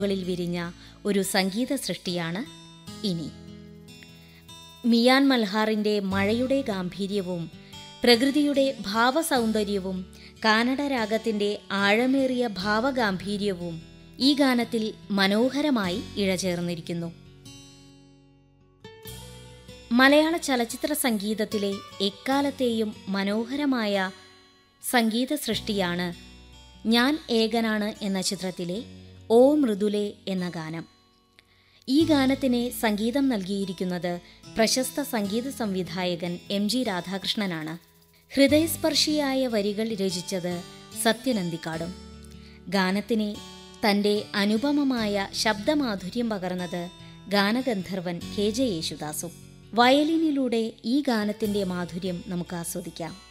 ളിൽ വിരിഞ്ഞ ഒരു സംഗീത സൃഷ്ടിയാണ് ഇനി മിയാൻ മൽഹാറിന്റെ മഴയുടെ ഗാംഭീര്യവും പ്രകൃതിയുടെ ഭാവസൗന്ദര്യവും കാനഡ രാഗത്തിന്റെ ആഴമേറിയ ഭാവഗാംഭീര്യവും ഈ ഗാനത്തിൽ മനോഹരമായി ഇഴചേർന്നിരിക്കുന്നു മലയാള ചലച്ചിത്ര സംഗീതത്തിലെ എക്കാലത്തെയും മനോഹരമായ സംഗീത സൃഷ്ടിയാണ് ഞാൻ ഏകനാണ് എന്ന ചിത്രത്തിലെ ഓ മൃദുലേ എന്ന ഗാനം ഈ ഗാനത്തിന് സംഗീതം നൽകിയിരിക്കുന്നത് പ്രശസ്ത സംഗീത സംവിധായകൻ എം ജി രാധാകൃഷ്ണനാണ് ഹൃദയസ്പർശിയായ വരികൾ രചിച്ചത് സത്യനന്ദിക്കാടും ഗാനത്തിന് തൻ്റെ അനുപമമായ ശബ്ദമാധുര്യം പകർന്നത് ഗാനഗന്ധർവൻ കെ ജെ യേശുദാസും വയലിനിലൂടെ ഈ ഗാനത്തിൻ്റെ മാധുര്യം നമുക്ക് ആസ്വദിക്കാം